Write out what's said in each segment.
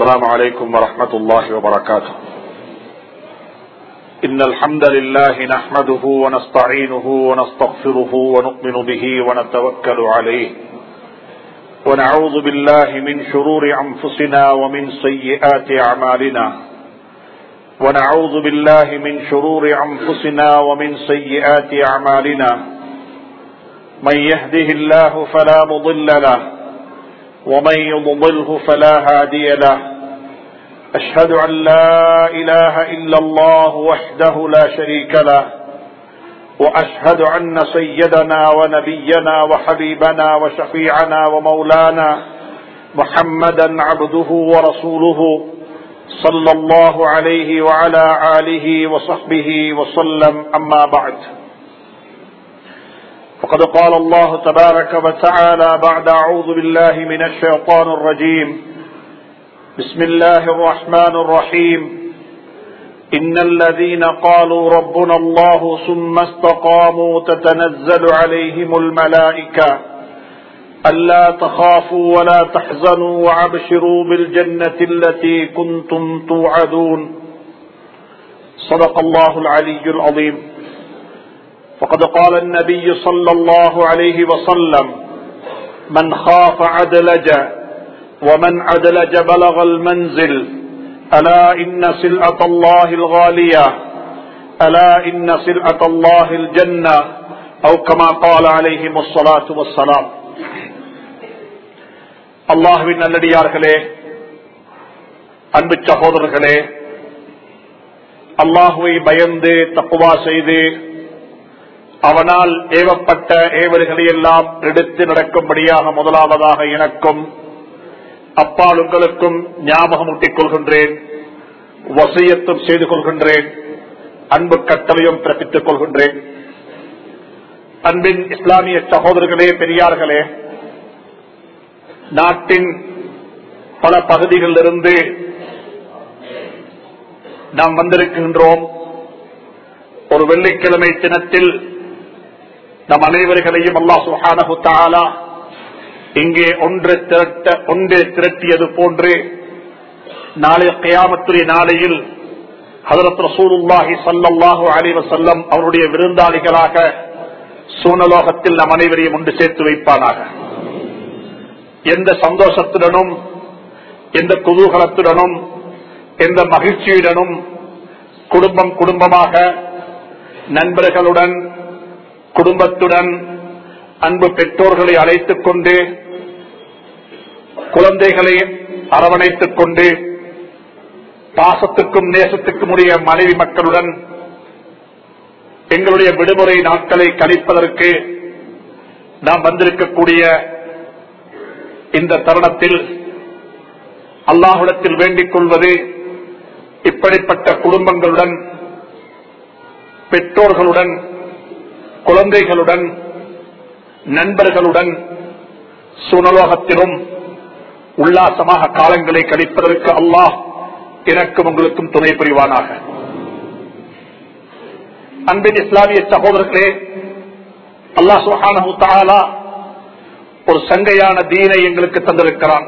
السلام عليكم ورحمة الله وبركاته إن الحمد لله نحمده ونستعينه ونستغفره ونؤمن به ونتوكل عليه ونعوذ بالله من شرور أنفسنا ومن سيئات أعمالنا ونعوذ بالله من شرور أنفسنا ومن سيئات أعمالنا من يهده الله فلا مضل له ومن يضلله فلا هادي له أشهد أن لا إله إلا الله وحده لا شريك له وأشهد أن سيدنا ونبينا وحبيبنا وشفيعنا ومولانا محمدا عبده ورسوله صلى الله عليه وعلى آله وصحبه وسلم أما بعد فقد قال الله تبارك وتعالى بعد أعوذ بالله من الشيطان الرجيم بسم الله الرحمن الرحيم إن الذين قالوا ربنا الله ثم استقاموا تتنزل عليهم الملائكة ألا تخافوا ولا تحزنوا وابشروا بالجنة التي كنتم توعدون صدق الله العلي العظيم وقد قال النبي صلى الله عليه وسلم من خاف عدلج ومن عدلج بلغ المنزل ألا إن سلعة الله الغالية ألا إن سلعة الله الجنة أو كما قال عليهم الصلاة والسلام அல்லாஹுவின் நல்லடியார்களே அன்பு சகோதரர்களே அல்லாஹுவை பயந்து தப்புவா செய்து அவனால் ஏவப்பட்ட ஏவல்களை எல்லாம் எடுத்து நடக்கும்படியாக முதலாவதாக எனக்கும் அப்பால் உங்களுக்கும் ஞாபகம் ஊட்டிக் கொள்கின்றேன் வசியத்தும் செய்து கொள்கின்றேன் அன்பு கட்டளையும் பிறப்பித்துக் கொள்கின்றேன் அன்பின் இஸ்லாமிய சகோதரர்களே பெரியார்களே நாட்டின் பல பகுதிகளிலிருந்து நாம் வந்திருக்கின்றோம் ஒரு வெள்ளிக்கிழமை தினத்தில் நம் அனைவர்களையும் அல்லா சுஹானஹு தாலா இங்கே ஒன்று திரட்ட ஒன்று திரட்டியது போன்று நாளை கயாமத்துடைய நாளையில் ஹதரத் ரசூலுல்லாஹி சல்லாஹூ அலிவ செல்லம் அவருடைய விருந்தாளிகளாக சூனலோகத்தில் நம் அனைவரையும் ஒன்று சேர்த்து வைப்பானாக எந்த சந்தோஷத்துடனும் எந்த குதூகலத்துடனும் எந்த மகிழ்ச்சியுடனும் குடும்பம் குடும்பமாக நண்பர்களுடன் குடும்பத்துடன் அன்பு பெற்றோர்களை அழைத்துக் கொண்டு குழந்தைகளை அரவணைத்துக் கொண்டு பாசத்துக்கும் நேசத்துக்கும் உரிய மனைவி மக்களுடன் எங்களுடைய விடுமுறை நாட்களை கழிப்பதற்கு நாம் வந்திருக்கக்கூடிய இந்த தருணத்தில் அல்லாஹுடத்தில் வேண்டிக் கொள்வது இப்படிப்பட்ட குடும்பங்களுடன் பெற்றோர்களுடன் குழந்தைகளுடன் நண்பர்களுடன் சுனலோகத்திலும் உல்லாசமாக காலங்களை கழிப்பதற்கு அல்லாஹ் எனக்கும் உங்களுக்கும் துணை புரிவானாக அன்பின் இஸ்லாமிய சகோதரர்களே அல்லா சுஹானு தாலா ஒரு சங்கையான தீனை எங்களுக்கு தந்திருக்கிறான்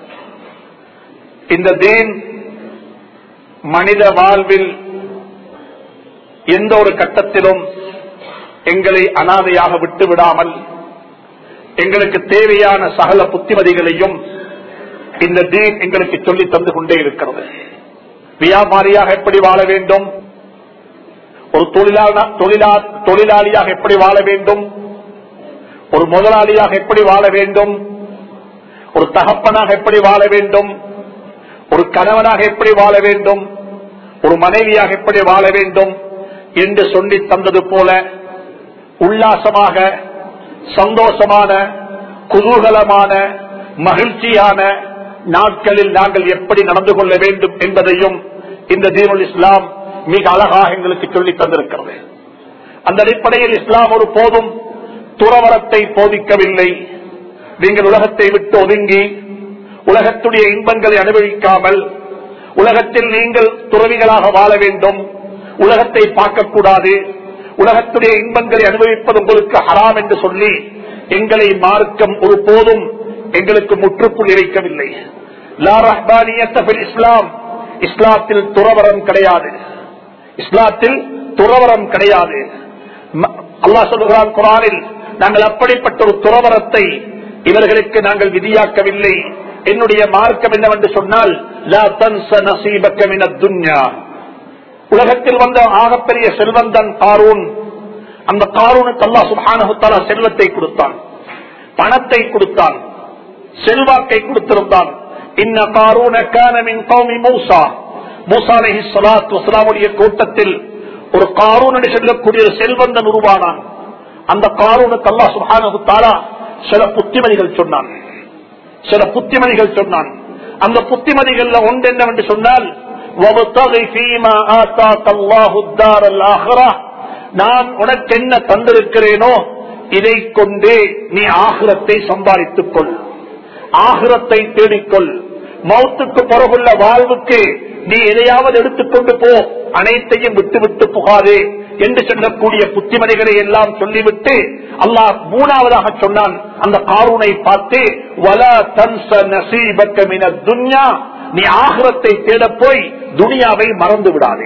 இந்த தீன் மனித வாழ்வில் எந்த ஒரு கட்டத்திலும் எங்களை அனாதையாக விட்டு விடாமல் எங்களுக்கு தேவையான சகல புத்திமதிகளையும் இந்த தீன் எங்களுக்கு சொல்லி தந்து கொண்டே இருக்கிறது வியாபாரியாக எப்படி வாழ வேண்டும் ஒரு தொழிலாளியாக எப்படி வாழ வேண்டும் ஒரு முதலாளியாக எப்படி வாழ வேண்டும் ஒரு தகப்பனாக எப்படி வாழ வேண்டும் ஒரு கணவனாக எப்படி வாழ வேண்டும் ஒரு மனைவியாக எப்படி வாழ வேண்டும் என்று சொல்லி தந்தது போல உல்லாசமாக சந்தோஷமான குதூகலமான மகிழ்ச்சியான நாட்களில் நாங்கள் எப்படி நடந்து கொள்ள வேண்டும் என்பதையும் இந்த தீனுல் இஸ்லாம் மிக அழகாக எங்களுக்கு சொல்லி தந்திருக்கிறது அந்த அடிப்படையில் இஸ்லாம் ஒரு போதும் துறவரத்தை போதிக்கவில்லை நீங்கள் உலகத்தை விட்டு ஒதுங்கி உலகத்துடைய இன்பங்களை அனுபவிக்காமல் உலகத்தில் நீங்கள் துறவிகளாக வாழ வேண்டும் உலகத்தை பார்க்கக்கூடாது உலகத்துடைய இன்பங்களை அனுபவிப்பது உங்களுக்கு ஹராம் என்று சொல்லி எங்களை மார்க்கம் ஒரு போதும் எங்களுக்கு முற்றுப்புள்ளி வைக்கவில்லை லா ரஹ்பானியத்த ஃபில் இஸ்லாம் இஸ்லாத்தில் துறவரம் கிடையாது இஸ்லாத்தில் துறவரம் கிடையாது ம- அல்லாஹ் சொல்லுகிறான் குரானில் நாங்கள் அப்படிப்பட்ட ஒரு துறவரத்தை இவர்களுக்கு நாங்கள் விதியாக்கவில்லை என்னுடைய மார்க்கம் என்னவென்று சொன்னால் லா தன்ச நசீபக்க மினத் துன்யா உலகத்தில் வந்த ஆகப்பெரிய செல்வந்தன் காரூன் அந்த காரூனுக்கு அல்லாஹ் சுப்ஹானஹு தஆலா செல்வத்தை கொடுத்தான் பணத்தை கொடுத்தான் செல்வாக்கை கொடுத்திருந்தான் இன்ன காரூன கான மின் கௌமி மூசா மூசா அலைஹிஸ் ஸலாத்து வஸலாமுடைய கூட்டத்தில் ஒரு காரூன் என்று சொல்லக்கூடிய ஒரு செல்வந்தன் உருவானான் அந்த காரூனுக்கு அல்லாஹ் சுப்ஹானஹு தஆலா சில புத்திமதிகள் சொன்னான் சில புத்திமதிகள் சொன்னான் அந்த புத்திமதிகள்ல ஒன்று என்னவென்று சொன்னால் وَابْتَغِ فِيمَا آتَاكَ اللَّهُ الدَّارَ الْآخِرَةَ நான் உனக்கு என்ன தந்திருக்கிறேனோ இதை கொண்டே நீ ஆகிரத்தை சம்பாதித்துக் கொள் ஆகிரத்தை தேடிக்கொள் மௌத்துக்கு பிறகுள்ள வாழ்வுக்கு நீ எதையாவது எடுத்துக்கொண்டு போ அனைத்தையும் விட்டு விட்டு போகாதே என்று சொல்லக்கூடிய புத்திமதிகளை எல்லாம் சொல்லிவிட்டு அல்லாஹ் மூணாவதாக சொன்னான் அந்த காரூனை பார்த்து வல தன்ச நசீபக்க மின துன்யா நீ ஆகிரத்தை தேட போய் துனியாவை மறந்து விடாதே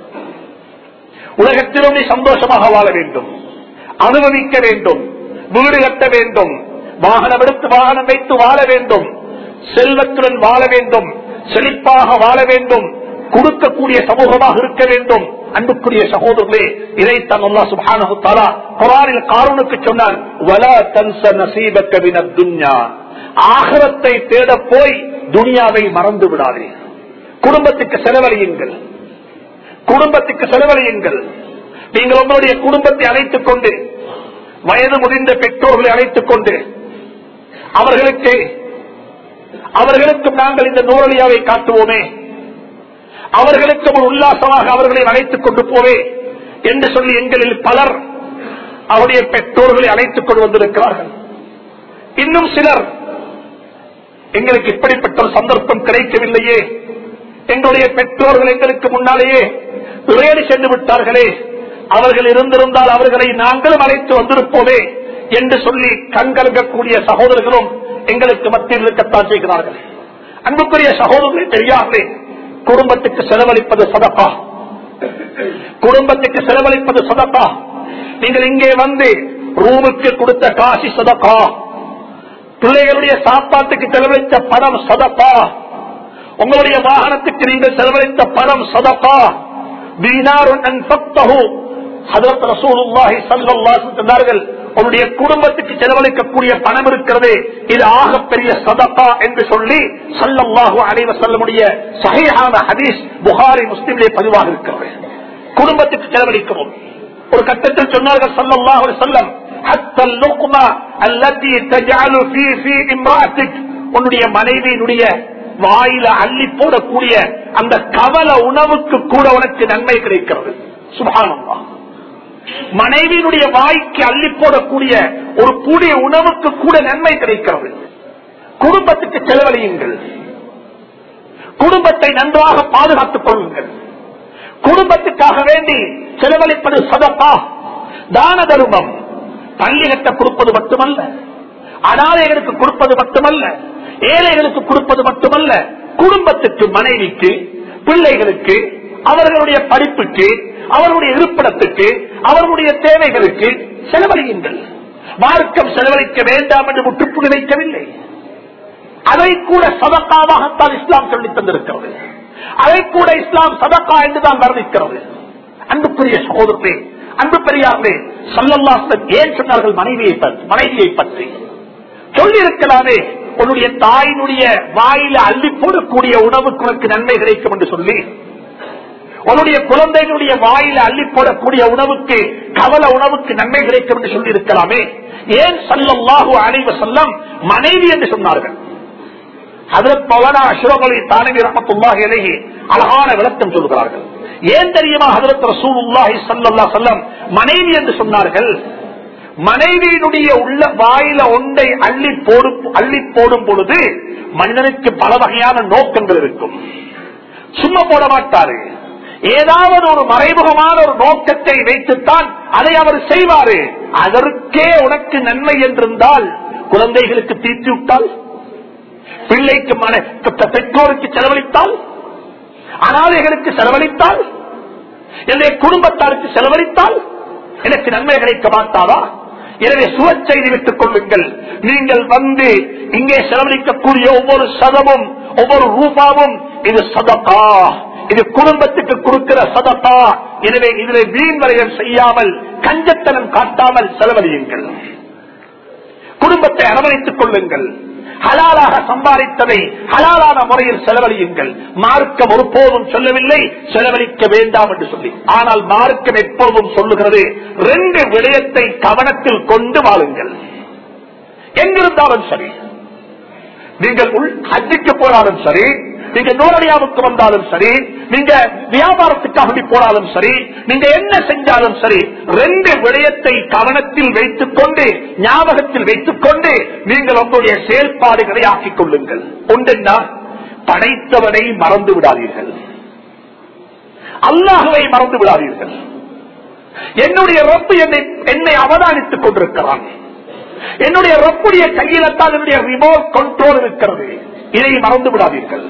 உலகத்திலும் நீ சந்தோஷமாக வாழ வேண்டும் அனுபவிக்க வேண்டும் வீடு கட்ட வேண்டும் வாகனம் எடுத்து வாகனம் வைத்து வாழ வேண்டும் செல்வத்துடன் வாழ வேண்டும் செழிப்பாக வாழ வேண்டும் கொடுக்கக்கூடிய சமூகமாக இருக்க வேண்டும் அன்புக்குரிய சகோதரர்களே இதைத்தான் அல்லாஹ் சுப்ஹானஹு தஆலா குர்ஆனில் காரூனுக்கு சொன்னான் வலா தன்ச நசீபக்க மினத் துன்யா ஆகிரத்தை தேட போய் துனியாவை மறந்து விடாதே குடும்பத்துக்கு செலவழியுங்கள் குடும்பத்துக்கு செலவழியுங்கள் நீங்கள் உங்களுடைய குடும்பத்தை அழைத்துக் கொண்டு வயது முதிர்ந்த பெற்றோர்களை அழைத்துக் கொண்டு அவர்களுக்கு அவர்களுக்கும் நாங்கள் இந்த நூறலியாவை காட்டுவோமே அவர்களுக்கு ஒரு உல்லாசமாக அவர்களை அழைத்துக் கொண்டு போவே என்று சொல்லி எங்களில் பலர் அவருடைய பெற்றோர்களை அழைத்துக் கொண்டு வந்திருக்கிறார்கள் இன்னும் சிலர் எங்களுக்கு இப்படிப்பட்ட ஒரு சந்தர்ப்பம் கிடைக்கவில்லையே எங்களுடைய பெற்றோர்கள் எங்களுக்கு முன்னாலேயே விளையாடி சென்று விட்டார்களே அவர்கள் இருந்திருந்தால் அவர்களை நாங்களும் அழைத்து வந்திருப்போமே என்று சொல்லி கண்கலங்கக்கூடிய சகோதரர்களும் எங்களுக்கு மத்தியில் இருக்கத்தான் செய்கிறார்கள் அன்புக்குரிய சகோதரர்களை தெரியாமலே குடும்பத்துக்கு செலவழிப்பது சதப்பா குடும்பத்துக்கு செலவழிப்பது சதப்பா நீங்கள் இங்கே வந்து ரூமுக்கு கொடுத்த காசி சதப்பா பிள்ளைகளுடைய சாப்பாட்டுக்கு செலவழித்த பணம் சதப்பா உங்களுடைய வாகனத்துக்கு நீங்கள் செலவழித்த பணம் சதப்பா தீனாருன் அன்ஃபக்தஹு ஹஜரத் ரசூலுல்லாஹி ஸல்லல்லாஹு அலைஹி சொன்னார்கள் உன்னுடைய குடும்பத்துக்கு செலவழிக்கக்கூடிய பணம் இருக்கிறது இது ஆகப்பெரிய சதப்பா என்று சொல்லி ஸல்லல்லாஹு அலைஹி வஸல்லமுடைய சஹீஹான ஹதீஸ் புகாரி முஸ்லிமிலே பதிவாக இருக்கிறது குடும்பத்துக்கு செலவழிக்கிறோம் ஒரு கட்டத்தில் சொன்னார்கள் ஸல்லல்லாஹு அலைஹி வஸல்லம் حتى اللقمة التي تجعل في في امرأتك உன்னுடைய மனைவியினுடைய வாயில அள்ளி போடக்கூடிய அந்த கவல உணவுக்கு கூட உனக்கு நன்மை கிடைக்கிறது சுபானந்தா மனைவியினுடைய வாய்க்கு அள்ளி போடக்கூடிய ஒரு கூடிய உணவுக்கு கூட நன்மை கிடைக்கிறது குடும்பத்துக்கு செலவழியுங்கள் குடும்பத்தை நன்றாக பாதுகாத்துக் கொள்ளுங்கள் குடும்பத்துக்காக வேண்டி செலவழிப்பது சதப்பா தான தர்மம் பள்ளி கட்ட கொடுப்பது மட்டுமல்ல அனாதைகளுக்கு கொடுப்பது மட்டுமல்ல ஏழைகளுக்கு கொடுப்பது மட்டுமல்ல குடும்பத்துக்கு மனைவிக்கு பிள்ளைகளுக்கு அவர்களுடைய படிப்புக்கு அவர்களுடைய இருப்பிடத்துக்கு அவர்களுடைய தேவைகளுக்கு செலவழியுங்கள் மார்க்கம் செலவழிக்க வேண்டாம் என்று முற்றுப்புள்ளி வைக்கவில்லை அதை கூட சதக்காவாகத்தான் இஸ்லாம் சொல்லித் தந்திருக்கிறது அதை கூட இஸ்லாம் சதக்கா என்றுதான் வர்ணிக்கிறது அன்புக்குரிய சகோதரர்களே அன்பு பெரியார்களே சல்லல்லாஸ்லம் ஏன் சொன்னார்கள் மனைவியை பற்றி மனைவியை பற்றி சொல்லி இருக்கலாமே உன்னுடைய தாயினுடைய வாயில அள்ளி போடக்கூடிய உணவுக்கு உனக்கு நன்மை கிடைக்கும் என்று சொல்லி உன்னுடைய குழந்தைகளுடைய வாயில அள்ளி போடக்கூடிய உணவுக்கு கவல உணவுக்கு நன்மை கிடைக்கும் என்று சொல்லி இருக்கலாமே ஏன் சல்லல்லாஹு அலைவ செல்லம் மனைவி என்று சொன்னார்கள் அதற்கு மௌலானா அஷ்ரப் அலி தானவி ரஹமத்துல்லாஹி அலைஹி அழகான விளக்கம் சொல்கிறார்கள் ஏன் தெரியுமா ஹதரத் ரசூலுல்லாஹி ஸல்லல்லாஹு அலைஹி வஸல்லம் மனைவி என்று சொன்னார்கள் மனைவியினுடைய உள்ள வாயில ஒன்றை அள்ளி போடும் அள்ளி போடும் பொழுது மனிதனுக்கு பல வகையான நோக்கங்கள் இருக்கும் சும்மா போட மாட்டாரு ஏதாவது ஒரு மறைமுகமான ஒரு நோக்கத்தை வைத்துத்தான் அதை அவர் செய்வாரு அதற்கே உனக்கு நன்மை என்றிருந்தால் குழந்தைகளுக்கு தீர்த்து விட்டால் பிள்ளைக்கு மன- பெ- பெற்றோருக்கு செலவழித்தால் அனாதைகளுக்கு செலவழித்தால் என்னுடைய குடும்பத்தாருக்கு செலவழித்தால் எனக்கு நன்மை கிடைக்க மாட்டாதா எனவே சுவச் செய்தி விட்டுக் கொள்ளுங்கள் நீங்கள் வந்து இங்கே செலவழிக்கக்கூடிய ஒவ்வொரு சதமும் ஒவ்வொரு ரூபாவும் இது சதகா இது குடும்பத்துக்கு கொடுக்கிற சதகா எனவே இதில் வீண் வரைகள் செய்யாமல் கஞ்சத்தனம் காட்டாமல் செலவழியுங்கள் குடும்பத்தை அரவணைத்துக் கொள்ளுங்கள் ஹலாலாக சம்பாதித்ததை ஹலாலான முறையில் செலவழியுங்கள் மார்க்கம் ஒருபோதும் சொல்லவில்லை செலவழிக்க வேண்டாம் என்று சொல்லி ஆனால் மார்க்கம் எப்போதும் சொல்லுகிறது ரெண்டு விடயத்தை கவனத்தில் கொண்டு வாழுங்கள் எங்கிருந்தாலும் சரி நீங்கள் உள் ஹஜ்ஜுக்கு போனாலும் சரி நீங்க நூறடியாவுக்கு வந்தாலும் சரி நீங்க வியாபாரத்துக்காக வேண்டி போனாலும் சரி நீங்க என்ன செஞ்சாலும் சரி ரெண்டு விடயத்தை கவனத்தில் வைத்துக் கொண்டு ஞாபகத்தில் வைத்துக் கொண்டு நீங்கள் உங்களுடைய செயல்பாடுகளை ஆக்கிக் கொள்ளுங்கள் ஒன்றென்னா படைத்தவனை மறந்து விடாதீர்கள் அல்லாஹுவை மறந்து விடாதீர்கள் என்னுடைய ரப்பு என்னை என்னை அவதானித்துக் கொண்டிருக்கிறான் என்னுடைய ரப்புடைய கையில்தான் என்னுடைய ரிமோட் கண்ட்ரோல் இருக்கிறது இதை மறந்து விடாதீர்கள்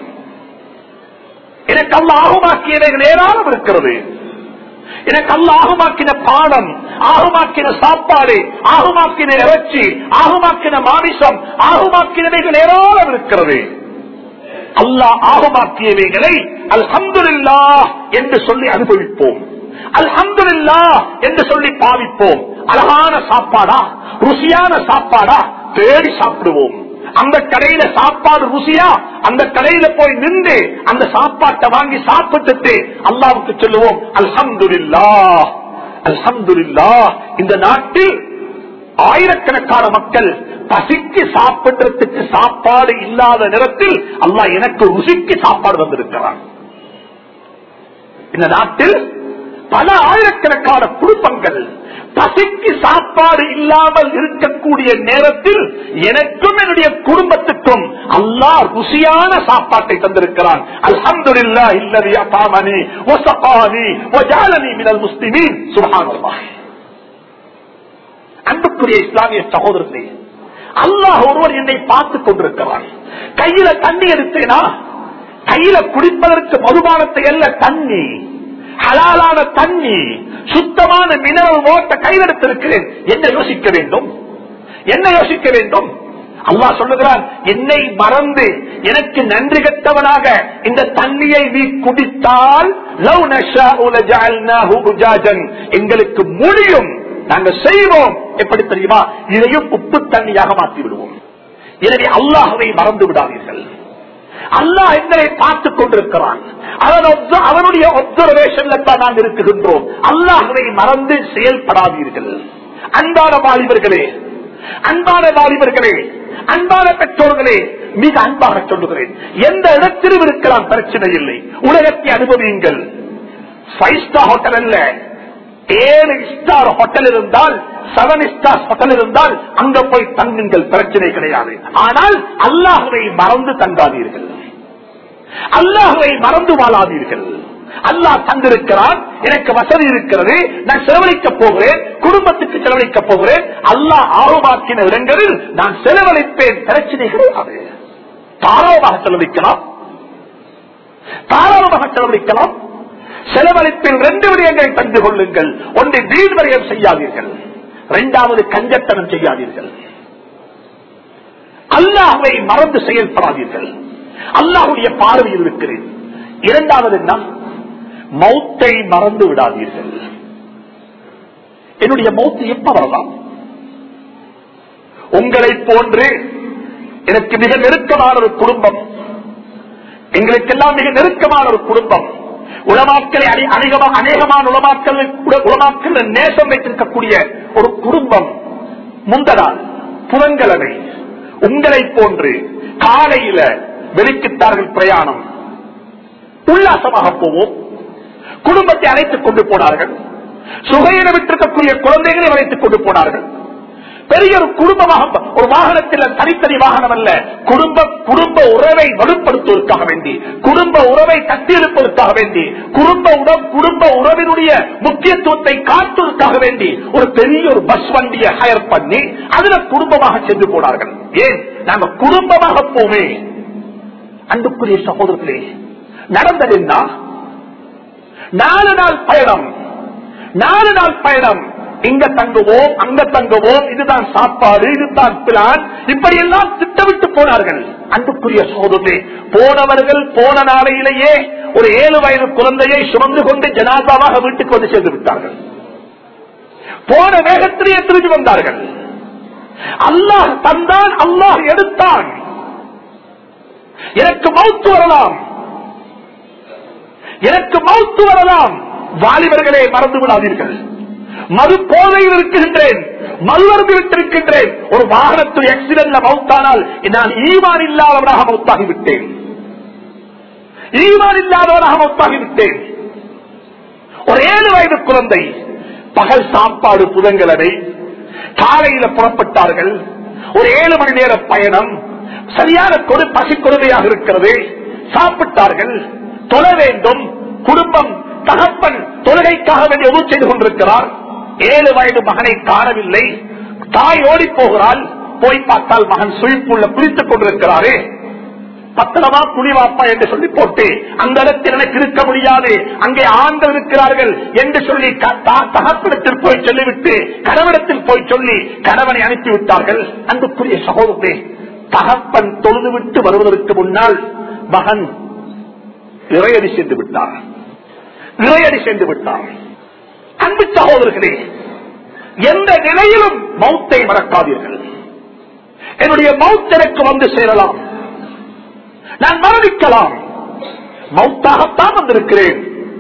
எனக்கு அல்ல ஆகுமாக்கியவைகள் ஏராளம் இருக்கிறது எனக்கு அல்ல ஆகுமாக்கின பானம் ஆகுமாக்கின சாப்பாடு ஆகுமாக்கின இறைச்சி ஆகுமாக்கின மாமிசம் ஆகுமாக்கினவைகள் ஏராளம் இருக்கிறது அல்லாஹ் ஆகமாக்கியவைகளை அல்ஹம்துலில்லா என்று சொல்லி அனுபவிப்போம் அல்ஹம்துலில்லா என்று சொல்லி பாவிப்போம் அழகான சாப்பாடா ருசியான சாப்பாடா தேடி சாப்பிடுவோம் அந்த கடையில சாப்பாடு ருசியா அந்த கடையில போய் நின்று அந்த சாப்பாட்டை வாங்கி சாப்பிட்டுட்டு அல்லாவுக்கு சொல்லுவோம் அல்ஹம்துலில்லா அல்ஹம்துலில்லா இந்த நாட்டில் ஆயிரக்கணக்கான மக்கள் பசிக்கு சாப்பிடுறதுக்கு சாப்பாடு இல்லாத நேரத்தில் அல்லாஹ் எனக்கு ருசிக்கு சாப்பாடு வந்திருக்கிறான் இந்த நாட்டில் பல ஆயிரக்கணக்கான குடும்பங்கள் பசிக்கு சாப்பாடு இல்லாமல் இருக்கக்கூடிய நேரத்தில் எனக்கும் என்னுடைய குடும்பத்துக்கும் அல்லாஹ் ருசியான சாப்பாட்டை தந்திருக்கிறான் அல்ஹம்துலில்லா இல்லதி அதாமனி வஸகானி வஜாலனி மினல் முஸ்லிமீன் சுப்ஹானல்லாஹ் அன்புக்குரிய இஸ்லாமிய சகோதரர்களே அல்லாஹ் ஒருவர் என்னை பார்த்துக் கொண்டிருக்கிறான் கையில தண்ணி எடுத்தேனா கையில குடிப்பதற்கு மதுபானத்தை அல்ல தண்ணி ஹலாலான தண்ணி சுத்தமான மினரல் ஓட்ட கையில் எடுத்திருக்கிறேன் என்ன யோசிக்க வேண்டும் என்ன யோசிக்க வேண்டும் அல்லாஹ் சொல்லுகிறான் என்னை மறந்து எனக்கு நன்றி கட்டவனாக இந்த தண்ணியை நீ குடித்தால் லவ் நஷாஉ லஜஅல்னாஹு உஜாஜன் எங்களுக்கு முடியும் நாங்கள் செய்வோம் எப்படி தெரியுமா இதையும் உப்பு தண்ணியாக மாற்றி விடுவோம் எனவே அல்லாஹுவை மறந்து விடாதீர்கள் அல்லாஹ் எங்களை பார்த்துக் கொண்டிருக்கிறான் அவன் observe- அவனுடைய ஒப்சர்வேஷன்ல தான் நாங்கள் இருக்குகின்றோம் அல்லாஹுவை மறந்து செயல்படாதீர்கள் அன்பான வாலிபர்களே அன்பான வாலிபர்களே அன்பான பெற்றோர்களே மிக அன்பாக சொல்லுகிறேன் எந்த இடத்திலும் இருக்கலாம் பிரச்சனை இல்லை உலகத்தை அனுபவியுங்கள் ஃபைவ் ஸ்டார் ஹோட்டல் அல்ல ஏழு ஸ்டார் ஹோட்டல் இருந்தால் செவன் ஸ்டார் ஹோட்டல் இருந்தால் அங்க போய் தங்குங்கள் பிரச்சனை கிடையாது ஆனால் அல்லாஹுவை மறந்து தங்காதீர்கள் அல்லாஹுவை மறந்து வாழாதீர்கள் அல்லாஹ் தந்திருக்கிறான் எனக்கு வசதி இருக்கிறது நான் செலவழிக்க போகிறேன் குடும்பத்துக்கு செலவழிக்க போகிறேன் அல்லாஹ் ஆர்வமாக்கின இடங்களில் நான் செலவழிப்பேன் பிரச்சனை கிடையாது தாராளமாக செலவழிக்கலாம் தாராளமாக செலவழிக்கலாம் செலவழிப்பில் ரெண்டு விடயங்களை தந்து கொள்ளுங்கள் ஒன்றை வீண் வரையம் செய்யாதீர்கள் இரண்டாவது கஞ்சத்தனம் செய்யாதீர்கள் அல்லாஹுவை மறந்து செயல்படாதீர்கள் அல்லாஹுடைய பார்வையில் இருக்கிறேன் இரண்டாவது என்ன மௌத்தை மறந்து விடாதீர்கள் என்னுடைய மௌத்து எப்ப வரலாம் உங்களை போன்று எனக்கு மிக நெருக்கமான ஒரு குடும்பம் எங்களுக்கெல்லாம் மிக நெருக்கமான ஒரு குடும்பம் உலமாக்களை அதி- அதிகமா- அநேகமான உலமாக்கள் உலமாக்கள் நேசம் வைத்திருக்கக்கூடிய ஒரு குடும்பம் முந்தனால் புறங்கலனை உங்களை போன்று காலையில வெளிக்கிட்டார்கள் பிரயாணம் உல்லாசமாக போவோம் குடும்பத்தை அழைத்துக் கொண்டு போனார்கள் சுகையில விட்டிருக்கக்கூடிய குழந்தைகளை அழைத்துக் கொண்டு போனார்கள் பெரிய ஒரு குடும்பமாக ஒரு வாகனத்தில் தனித்தனி வாகனம் அல்ல குடும்ப குடும்ப உறவை வலுப்படுத்துவதற்காக வேண்டி குடும்ப உறவை கட்டியெழுப்பதற்காக வேண்டி குடும்ப உறவு குடும்ப உறவினுடைய முக்கியத்துவத்தை காட்டுவதற்காக வேண்டி ஒரு பெரிய ஒரு பஸ் வண்டியை ஹயர் பண்ணி அதுல குடும்பமாக சென்று போனார்கள் ஏன் நாங்க குடும்பமாக போமே அன்புக்குரிய சகோதரர்களே நடந்தது என்ன நாலு நாள் பயணம் நாலு நாள் பயணம் இங்க தங்குவோம் அங்க தங்குவோம் இதுதான் சாப்பாடு இதுதான் பிளான் இப்படி எல்லாம் திட்டமிட்டு போனார்கள் அன்புக்குரிய சோதனை போனவர்கள் போன நாளையிலேயே ஒரு ஏழு வயது குழந்தையை சுமந்து கொண்டு ஜனாதாவாக வீட்டுக்கு வந்து சேர்ந்து விட்டார்கள் போன வேகத்திலேயே திரும்பி வந்தார்கள் அல்லாஹ் தந்தான் அல்லாஹ் எடுத்தான் எனக்கு மௌத்து வரலாம் எனக்கு மௌத்து வரலாம் வாலிபர்களே மறந்து விடாதீர்கள் மது போதையில் இருக்கின்றேன் மதுவருந்து விட்டிருக்கின்றேன் ஒரு வாகனத்தில் ஆக்சிடென்ட்ல மௌத்தானால் நான் ஈமான் இல்லாதவராக மௌத்தாகி விட்டேன் ஈமான் இல்லாதவராக மௌத்தாகி விட்டேன் ஒரு ஏழு வயது குழந்தை பகல் சாப்பாடு புதன்கிழமை காலையில புறப்பட்டார்கள் ஒரு ஏழு மணி நேர பயணம் சரியான கொடு பசி கொடுமையாக இருக்கிறது சாப்பிட்டார்கள் தொழ வேண்டும் குடும்பம் தகப்பன் தொழுகைக்காக வேண்டிய உதவு செய்து கொண்டிருக்கிறார் ஏழு வயது மகனை காணவில்லை தாய் ஓடி போகிறாள் போய் பார்த்தால் மகன் சுழிப்புள்ள குளித்துக் கொண்டிருக்கிறாரே பத்திரமா குடிவாப்பா என்று சொல்லி போட்டு அந்த இடத்தில் எனக்கு இருக்க முடியாது அங்கே ஆண்கள் இருக்கிறார்கள் என்று சொல்லி க- தா- தகப்பனிடத்தில் போய் சொல்லிவிட்டு கணவனிடத்தில் போய் சொல்லி கணவனை அனுப்பி விட்டார்கள் அன்புக்குரிய சகோதரே தகப்பன் தொழுதுவிட்டு வருவதற்கு முன்னால் மகன் இறையடி சென்று விட்டார் இறையடி சென்று விட்டார் அன்பு சகோதரர்களே எந்த நிலையிலும் மௌத்தை மறக்காதீர்கள் என்னுடைய மௌத் எனக்கு வந்து சேரலாம் நான் மரணிக்கலாம் மௌத்தாகத்தான் வந்திருக்கிறேன்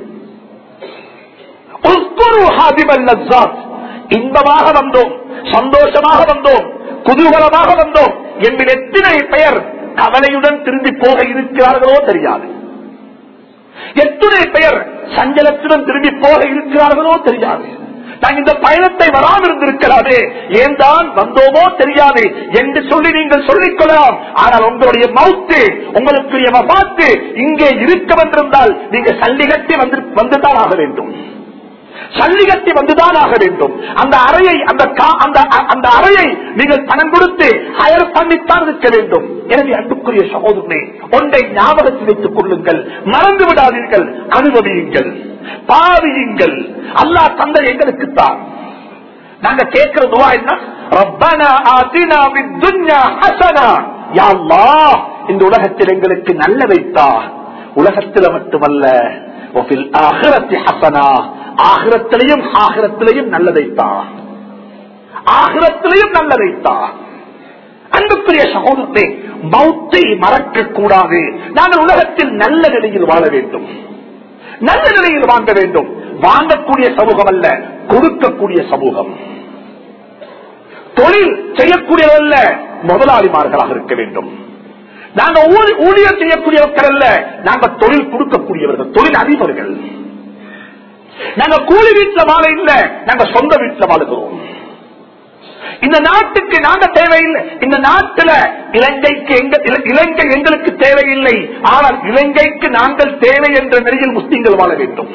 உஸ்குரு ஹாதிமல் லஸ்ஸாத். இன்பமாக வந்தோம் சந்தோஷமாக வந்தோம் குதூகலமாக வந்தோம் என்பதில் எத்தனை பெயர் கவலையுடன் திரும்பி போக இருக்கிறார்களோ தெரியாது எத்தனை பெயர் சஞ்சலத்துடன் திரும்பி போக இருக்கிறார்களோ தெரியாது நான் இந்த பயணத்தை வராமல் இருந்திருக்கலாமே ஏன் தான் வந்தோமோ தெரியாது என்று சொல்லி நீங்கள் சொல்லிக் கொள்ளலாம் ஆனால் உங்களுடைய மவுத்து உங்களுக்குரிய மபாத்து இங்கே இருக்க வந்திருந்தால் நீங்க சல்லி கட்டி வந்து வந்துதான் ஆக வேண்டும் சல்லி கட்டி வந்துதான் ஆக வேண்டும் அந்த அறையை அந்த கா- அந்த அந்த அறையை நீங்கள் பணம் கொடுத்து ஹயர் பண்ணித்தான் இருக்க வேண்டும் எனவே அன்புக்குரிய சகோதரனே ஒன்றை ஞாபகத்தில் வைத்துக் கொள்ளுங்கள் மறந்து விடாதீர்கள் அனுபவியுங்கள் பாவியுங்கள் அல்லாஹ் தந்தை எங்களுக்குத்தான் நாங்க கேட்கிற துவா என்ன ரப்பனா ஆதினா பித்துன்யா ஹஸனா யா அல்லாஹ் இந்த உலகத்தில் எங்களுக்கு நல்லதைத்தா உலகத்தில் மட்டுமல்ல வஃபில் ஆகிரத்தி ஹஸனா ஆகிரத்திலையும் ஆகிரத்திலையும் நல்லதைத்தா ஆகிரத்திலையும் நல்லதைத்தா அன்புக்குரிய சகோதரத்தை மௌத்தை மறக்க கூடாது நாங்கள் உலகத்தில் நல்ல நிலையில் வாழ வேண்டும் நல்ல நிலையில் வாங்க வேண்டும் வாங்கக்கூடிய சமூகம் அல்ல கொடுக்கக்கூடிய சமூகம் தொழில் செய்யக்கூடியவல்ல முதலாளிமார்களாக இருக்க வேண்டும் நாங்க ஊழி- ஊழியர் செய்யக்கூடியவர்கள் அல்ல நாங்க தொழில் கொடுக்கக்கூடியவர்கள் தொழில் அதிபர்கள் நாங்க கூலி வீட்டுல வாழ இல்ல நாங்க சொந்த வீட்டுல வாழுகிறோம் இந்த நாட்டுக்கு நாங்க தேவையில்லை இந்த நாட்டுல இலங்கைக்கு எங்க இல- இலங்கை எங்களுக்கு தேவையில்லை ஆனால் இலங்கைக்கு நாங்கள் தேவை என்ற நிலையில் முஸ்லீம்கள் வாழ வேண்டும்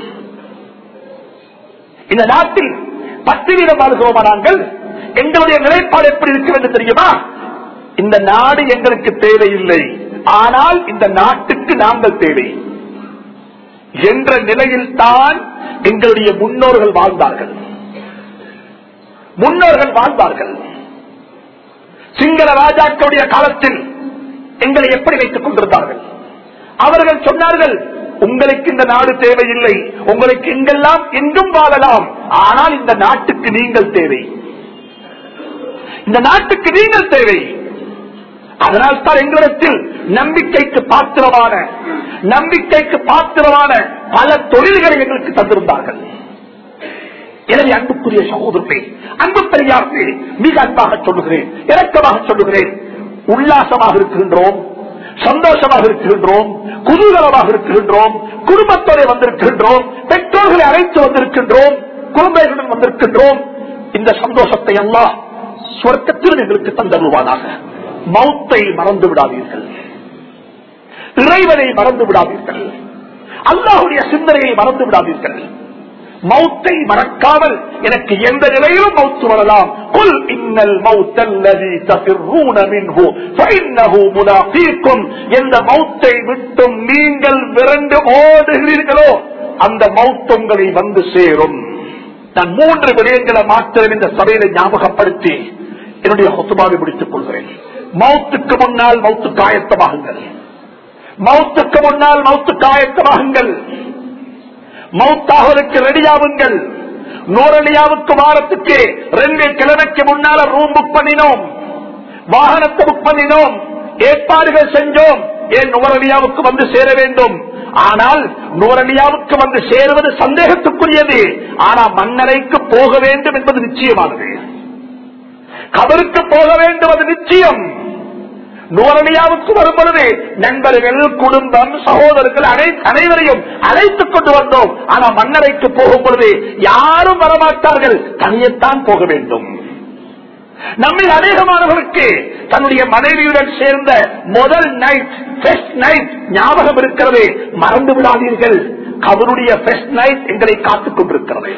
இந்த நாட்டில் பத்து வீதம் வாழ்கிறோமா நாங்கள் எங்களுடைய நிலைப்பாடு எப்படி இருக்கிறது தெரியுமா இந்த நாடு எங்களுக்கு தேவையில்லை ஆனால் இந்த நாட்டுக்கு நாங்கள் தேவை என்ற நிலையில் தான் எங்களுடைய முன்னோர்கள் வாழ்ந்தார்கள் முன்னோர்கள் வாழ்ந்தார்கள் சிங்கள ராஜாக்களுடைய காலத்தில் எங்களை எப்படி வைத்துக் கொண்டிருந்தார்கள் அவர்கள் சொன்னார்கள் உங்களுக்கு இந்த நாடு தேவையில்லை உங்களுக்கு எங்கெல்லாம் எங்கும் வாழலாம் ஆனால் இந்த நாட்டுக்கு நீங்கள் தேவை இந்த நாட்டுக்கு நீங்கள் தேவை அதனால் தான் எங்களிடத்தில் நம்பிக்கைக்கு பாத்திரமான நம்பிக்கைக்கு பாத்திரமான பல தொழில்களை எங்களுக்கு தந்திருந்தார்கள் எனவே அன்புக்குரிய சகோதரத்தை அன்பு பெரியாருக்கு மிக அன்பாக சொல்லுகிறேன் இறக்கமாக சொல்லுகிறேன் உல்லாசமாக இருக்கின்றோம் சந்தோஷமாக இருக்கின்றோம் குதூகலமாக இருக்கின்றோம் குடும்பத்தோடு வந்திருக்கின்றோம் பெற்றோர்களை அழைத்து வந்திருக்கின்றோம் குழந்தைகளுடன் வந்திருக்கின்றோம் இந்த சந்தோஷத்தை எல்லாம் சொர்க்கத்தில் எங்களுக்கு தந்தருவானாக மௌத்தை மறந்து விடாதீர்கள் இறைவனை மறந்து விடாதீர்கள் அல்லாஹுடைய சிந்தனையை மறந்து விடாதீர்கள் மௌத்தை மறக்காமல் எனக்கு எந்த நிலையிலும் மௌத்து வரலாம் குல் இன்னல் மௌத்தல்லதி தஃபிர்ரூன மின்ஹு ஃபஇன்னஹு முலாகீக்கும் எந்த மௌத்தை விட்டும் நீங்கள் விரண்டு ஓடுகிறீர்களோ அந்த மௌத் உங்களை வந்து சேரும் நான் மூன்று விடயங்களை மாத்திரம் இந்த சபையில ஞாபகப்படுத்தி என்னுடைய சொத்துபாவை முடித்துக் கொள்கிறேன் மௌத்துக்கு முன்னால் மௌத்து காயத்தமாகுங்கள் மௌத்துக்கு முன்னால் மௌத்து காயத்தமாகுங்கள் மௌத்தாவதற்கு ரெடியாவுங்கள் நூறலியாவுக்கு வாரத்துக்கு ரெண்டு கிழமைக்கு முன்னால ரூம் புக் பண்ணினோம் வாகனத்தை புக் பண்ணினோம் ஏற்பாடுகள் செஞ்சோம் ஏன் நுவரலியாவுக்கு வந்து சேர வேண்டும் ஆனால் நுவரலியாவுக்கு வந்து சேருவது சந்தேகத்துக்குரியது ஆனா மன்னரைக்கு போக வேண்டும் என்பது நிச்சயமானது கபருக்கு போக வேண்டும் அது நிச்சயம் நூறலியாவுக்கு வரும் பொழுது நண்பர்கள் குடும்பம் சகோதரர்கள் அனை- அனைவரையும் அழைத்துக் கொண்டு வந்தோம் ஆனா மன்னரைக்கு போகும் பொழுது யாரும் வரமாட்டார்கள் தனியத்தான் போக வேண்டும் நம்மில் அநேகமானவர்களுக்கு தன்னுடைய மனைவியுடன் சேர்ந்த முதல் நைட் ஃபெஸ்ட் நைட் ஞாபகம் இருக்கிறது மறந்து விடாதீர்கள் அவருடைய ஃபெஸ்ட் நைட் எங்களை காத்துக் கொண்டிருக்கிறது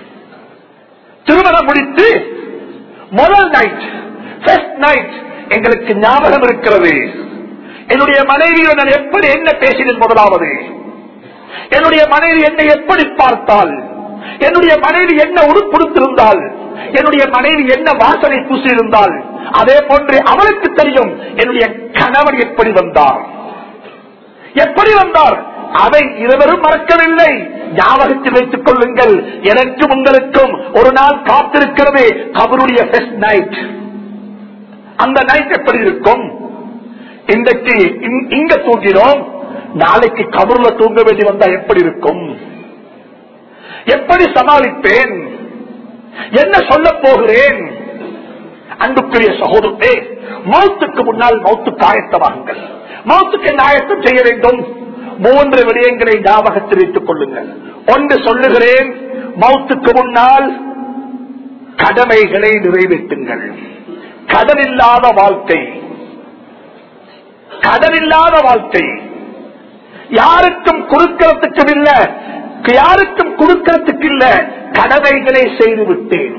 திருமணம் முடித்து முதல் நைட் ஃபெஸ்ட் நைட் எங்களுக்கு ஞாபகம் இருக்கிறது என்னுடைய மனைவியுடன் நான் எப்படி என்ன பேசினேன் முதலாவது என்னுடைய மனைவி என்னை எப்படி பார்த்தால் என்னுடைய மனைவி என்ன உருப்படுத்திருந்தால் என்னுடைய மனைவி என்ன வாசனை பூசியிருந்தால் அதே போன்று அவளுக்கு தெரியும் என்னுடைய கணவன் எப்படி வந்தார் எப்படி வந்தார் அதை இருவரும் மறக்கவில்லை ஞாபகத்தில் வைத்துக் கொள்ளுங்கள் எனக்கும் உங்களுக்கும் ஒரு நாள் காத்திருக்கிறது அவருடைய ஃபெஸ்ட் நைட் அந்த நைட் எப்படி இருக்கும் இன்றைக்கு இங்- இங்க தூங்கினோம் நாளைக்கு கபருல தூங்க வேண்டி வந்தா எப்படி இருக்கும் எப்படி சமாளிப்பேன் என்ன சொல்ல போகிறேன் அன்புக்குரிய சகோதரே மௌத்துக்கு முன்னால் மௌத்து காயத்தமாகுங்கள் மௌத்துக்கு என்ன ஆயத்தம் செய்ய வேண்டும் மூன்று விடயங்களை ஞாபகத்தில் வைத்துக் கொள்ளுங்கள் ஒன்று சொல்லுகிறேன் மௌத்துக்கு முன்னால் கடமைகளை நிறைவேற்றுங்கள் கடனில்லாத வாழ்க்கை கடனில்லாத வாழ்க்கை யாருக்கும் கொடுக்கிறதுக்கும் இல்ல யாருக்கும் கொடுக்கிறதுக்கு இல்ல கடமைகளை செய்து விட்டேன்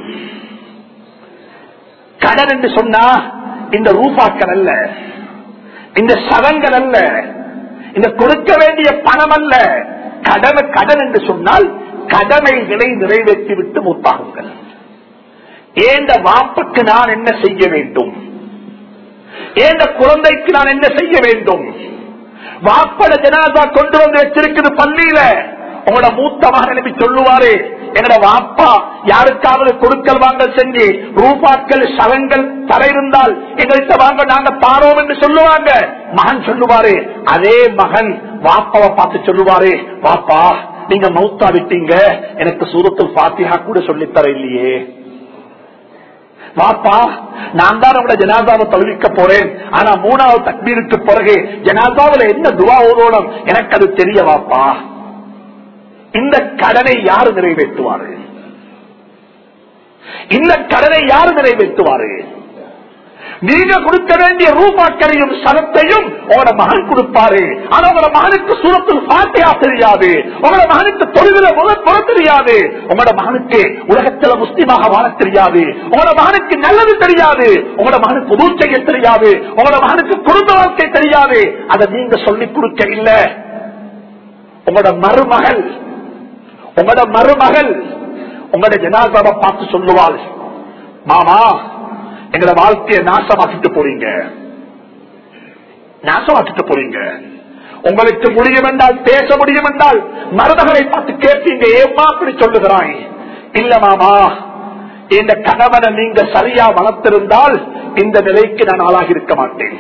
கடன் என்று சொன்னா இந்த ரூபாக்கள் அல்ல இந்த சதங்கள் அல்ல இந்த கொடுக்க வேண்டிய பணம் அல்ல கடமை கடன் என்று சொன்னால் கடமைகளை நிறைவேற்றி விட்டு மூத்தாகுங்கள் ஏந்த வாப்புக்கு நான் என்ன செய்ய வேண்டும் ஏந்த குழந்தைக்கு நான் என்ன செய்ய வேண்டும் வாப்பட ஜனாதா கொண்டு வந்து வச்சிருக்குது பள்ளியில உங்களோட மூத்த மகன் எழுப்பி சொல்லுவாரு எங்களோட வாப்பா யாருக்காவது கொடுக்கல் வாங்கல் செஞ்சு ரூபாக்கள் சலங்கள் தர இருந்தால் எங்கள்கிட்ட வாங்க நாங்க தாரோம் என்று சொல்லுவாங்க மகன் சொல்லுவாரு அதே மகன் வாப்பாவை பார்த்து சொல்லுவாரு வாப்பா நீங்க மௌத்தா விட்டீங்க எனக்கு சூரத்தில் பாத்தியா கூட சொல்லித்தர இல்லையே வாப்பா நான் தான் நம்மள ஜனாதாவை தொழுவிக்க போறேன் ஆனா மூணாவது தக்பீருக்கு பிறகு ஜனாதாவில என்ன துவா ஓதோடும் எனக்கு அது தெரிய வாப்பா இந்த கடனை யாரு நிறைவேற்றுவாரு இந்த கடனை யாரு நிறைவேற்றுவாரு நீங்க கொடுக்க வேண்டிய ரூபாக்களையும் சனத்தையும் உங்களோட மகன் கொடுப்பாரு ஆனா உங்களோட மகனுக்கு சூரத்தில் பாட்டியா தெரியாது உங்களோட மகனுக்கு தொழில முதல் புற தெரியாது உங்களோட மகனுக்கு உலகத்துல முஸ்லிமாக வாழ தெரியாது உங்களோட மகனுக்கு நல்லது தெரியாது உங்களோட மகனுக்கு உதவு செய்ய தெரியாது உங்களோட மகனுக்கு குடும்ப வாழ்க்கை தெரியாது அதை நீங்க சொல்லிக் கொடுக்க இல்ல உங்களோட மருமகள் உங்களோட மருமகள் உங்களோட ஜனாதாவை பார்த்து சொல்லுவாள் மாமா எங்களோட வாழ்க்கையை நாசமாக்கிட்டு போறீங்க நாசமாக்கிட்டு போறீங்க உங்களுக்கு முடியும் என்றால் பேச முடியும் என்றால் மருமகளை பார்த்து கேட்பீங்க ஏமா அப்படி சொல்லுகிறாய் இல்ல மாமா இந்த கணவனை நீங்க சரியா வளர்த்திருந்தால் இந்த நிலைக்கு நான் ஆளாகி இருக்க மாட்டேன்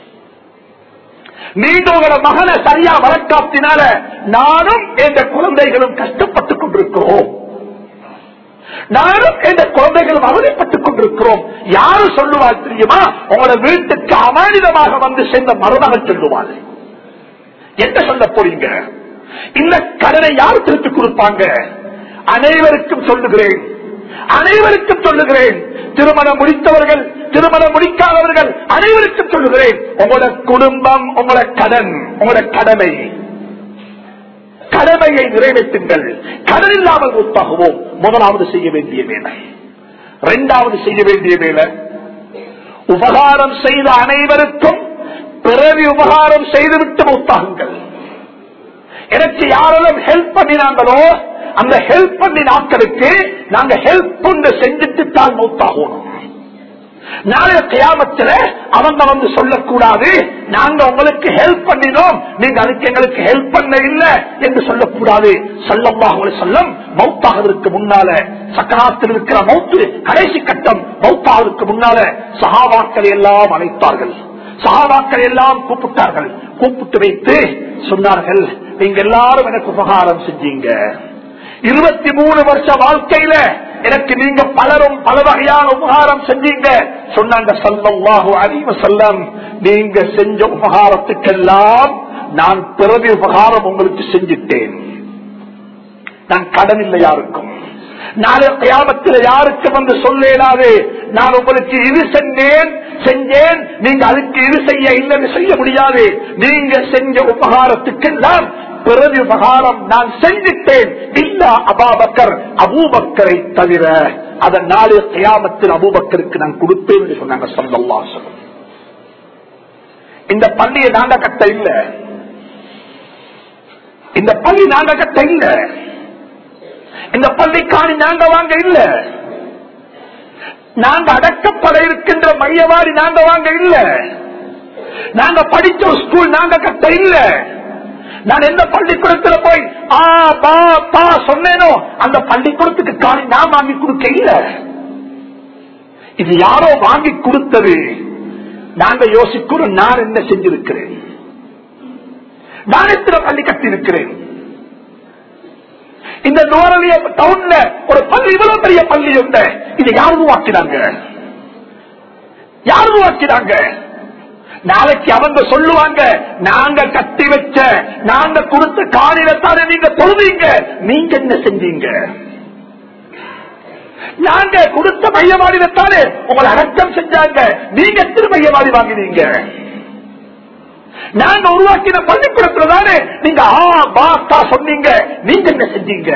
நீங்க உங்களோட மகனை சரியா வளர்க்காத்தினால நானும் எந்த குழந்தைகளும் கஷ்டப்பட்டுக் கொண்டிருக்கிறோம் நானும் எந்த குழந்தைகளும் அவதிப்பட்டுக் கொண்டிருக்கிறோம் யாரு சொல்லுவார் தெரியுமா உங்களோட வீட்டுக்கு அமானிதமாக வந்து சேர்ந்த மருமகன் சொல்லுவார் என்ன சொல்ல போறீங்க இந்த கடனை யார் திருப்பி கொடுப்பாங்க அனைவருக்கும் சொல்லுகிறேன் அனைவருக்கும் சொல்லுகிறேன் திருமணம் முடித்தவர்கள் திருமணம் முடிக்காதவர்கள் அனைவருக்கும் சொல்லுகிறேன் உங்களோட குடும்பம் உங்களோட கடன் உங்களோட கடமை கடமை கடமையை நிறைவேற்றுங்கள் கடன் இல்லாமல் மூத்தாகுவோம் முதலாவது செய்ய வேண்டிய வேலை இரண்டாவது செய்ய வேண்டிய வேலை உபகாரம் செய்த அனைவருக்கும் பிறவி உபகாரம் செய்துவிட்டு மூத்தாகுங்கள் எனக்கு யாரெல்லாம் ஹெல்ப் பண்ணினாங்களோ அந்த ஹெல்ப் பண்ணி நாட்களுக்கு நாங்க ஹெல்ப் கொண்டு செஞ்சுட்டு தான் மூத்தாகணும் நாளைய கியாமத்தில் அவங்க வந்து சொல்லக்கூடாது நாங்க உங்களுக்கு ஹெல்ப் பண்ணினோம் நீங்க அதுக்கு எங்களுக்கு ஹெல்ப் பண்ண இல்ல என்று சொல்லக்கூடாது சொல்லமாக சொல்லம் மௌத்தாவதற்கு முன்னால சக்கராத்தில் இருக்கிற மௌத்து கடைசி கட்டம் மௌத்தாவதற்கு முன்னால சகாபாக்கள் எல்லாம் அழைத்தார்கள் சகாபாக்கள் எல்லாம் கூப்பிட்டார்கள் கூப்பிட்டு வைத்து சொன்னார்கள் நீங்க எல்லாரும் எனக்கு உபகாரம் செஞ்சீங்க இருபத்தி மூணு வருஷ வாழ்க்கையில எனக்கு நீங்க பலரும் பல வகையான உபகாரம் செஞ்சீங்க சொன்னாங்க சல்லாஹு அறிவு செல்லம் நீங்க செஞ்ச உபகாரத்துக்கெல்லாம் நான் பிறகு உபகாரம் உங்களுக்கு செஞ்சிட்டேன் நான் கடன் இல்லை யாருக்கும் நாளை கியாமத்தில் யாருக்கு வந்து சொல்லேனாது நான் உங்களுக்கு இது செஞ்சேன் செஞ்சேன் நீங்க அதுக்கு இது செய்ய இல்லைன்னு செய்ய முடியாது நீங்க செஞ்ச உபகாரத்துக்கெல்லாம் பிறகு உபகாரம் நான் செஞ்சிட்டேன் இல்ல அபாபக்கர் அபூபக்கரை தவிர அதன் நாளை கியாமத்தில் அபூபக்கருக்கு நான் கொடுப்பேன் என்று சொன்னாங்க சொல்லல்லாசம் இந்த பள்ளியை நாங்க கட்ட இல்ல இந்த பள்ளி நாங்க கட்ட இல்ல இந்த பள்ளிக்காணி நாங்க வாங்க இல்ல நாங்க அடக்கப்பட இருக்கின்ற மையவாடி நாங்க வாங்க இல்ல நாங்க படிச்ச ஒரு ஸ்கூல் நாங்க கட்ட இல்ல நான் எந்த பள்ளிக்கூடத்துல போய் ஆ பா பா சொன்னேனோ அந்த பள்ளிக்கூடத்துக்கு காணி நான் வாங்கி கொடுக்க இல்ல இது யாரோ வாங்கி கொடுத்தது நாங்க யோசிக்கிறோம் நான் என்ன செஞ்சிருக்கிறேன் நான் எத்தனை பள்ளி கட்டி இருக்கிறேன் இந்த நோரலிய டவுன்ல ஒரு பள்ளி இவ்வளவு பெரிய பள்ளி உண்டு இது யார் உருவாக்கினாங்க யார் உருவாக்கினாங்க நாளைக்கு அவங்க சொல்லுவாங்க நாங்க கட்டி வச்ச நாங்க கொடுத்த காணிலத்தானே நீங்க தொழுவீங்க நீங்க என்ன செஞ்சீங்க நாங்க கொடுத்த மையவாடினத்தானே உங்களை அடக்கம் செஞ்சாங்க நீங்க எத்தனை மையவாடி வாங்கினீங்க நாங்க உருவாக்கின பள்ளிக்கூடத்துல தானே நீங்க ஆ பாத்தா சொன்னீங்க நீங்க என்ன செஞ்சீங்க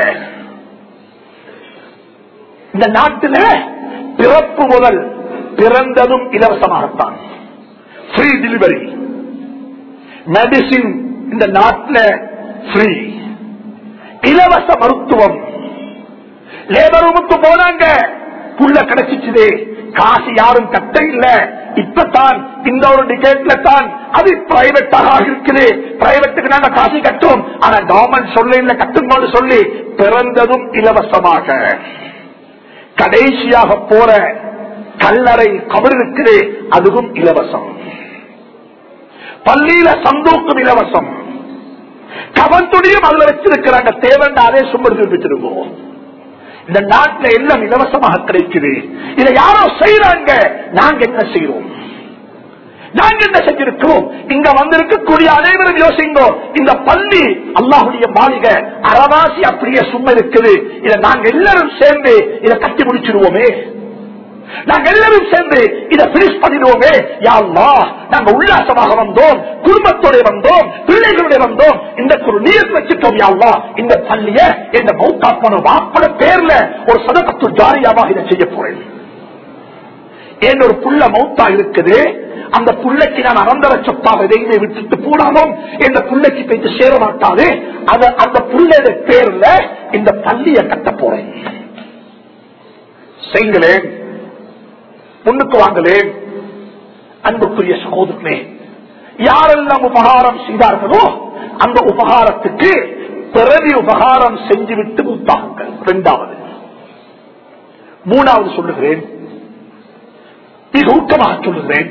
இந்த நாட்டில் பிறப்பு முதல் பிறந்ததும் இலவசமாகத்தான் ஃப்ரீ டெலிவரி மெடிசின் இந்த நாட்டில் ஃப்ரீ இலவச மருத்துவம் லேபர் ரூமுக்கு போனாங்க புள்ள கிடைச்சிச்சுது காசு யாரும் கட்ட இல்ல இப்பதான் இந்த ஒரு டிக்கெட்ல தான் அது பிரைவேட்டாக இருக்குது பிரைவேட்டுக்கு நாங்க காசு கட்டும் ஆனா கவர்மெண்ட் சொல்ல இல்ல கட்டும்போது சொல்லி பிறந்ததும் இலவசமாக கடைசியாக போற கல்லறை கபர் இருக்குது அதுவும் இலவசம் பள்ளியில சந்தோக்கும் இலவசம் கவன்துடியும் அதுல வச்சிருக்கிறாங்க தேவண்டா அதே சும்படுத்தி வச்சிருக்கோம் இந்த நாட்டில் எல்லாம் இலவசமாக கிடைக்குது இதை யாரோ செய்யறாங்க நாங்க என்ன செய்யறோம் நாங்க என்ன செஞ்சிருக்கிறோம் இங்க வந்திருக்கக்கூடிய அனைவரும் யோசிங்கோ இந்த பள்ளி அல்லாஹுடைய மாளிகை அறவாசி அப்படியே சும்மா இருக்குது இதை நாங்க எல்லாரும் சேர்ந்து இதை கட்டி முடிச்சிருவோமே நாங்க எல்லாரும் சேர்ந்து இதை பினிஷ் பண்ணிடுவோமே யாழ்லா நாங்க உல்லாசமாக வந்தோம் குடும்பத்தோட வந்தோம் பிள்ளைகளோட வந்தோம் இந்த ஒரு நீர் வச்சுட்டோம் யாழ்லா இந்த பள்ளிய இந்த மௌத்தாப்பன வாப்பட பேர்ல ஒரு சதகத்து ஜாரியாவாக இதை செய்ய போறேன் ஏன் ஒரு புள்ள மௌத்தா இருக்குது அந்த புள்ளைக்கு நான் அனந்தர சொத்தாக எதையுமே விட்டுட்டு போனாலும் இந்த புள்ளைக்கு போயிட்டு சேர மாட்டாது அது அந்த புள்ளையோட பேர்ல இந்த பள்ளியை கட்ட போறேன் செய்களேன் முன்னுக்கு வாங்களேன் அன்புக்குரிய சகோதரனே யாரெல்லாம் உபகாரம் செய்தார்களோ அந்த உபகாரத்துக்கு பிறவி உபகாரம் செஞ்சுவிட்டு முத்தாகுங்கள் இரண்டாவது மூணாவது சொல்லுகிறேன் மிக ஊக்கமாக சொல்லுகிறேன்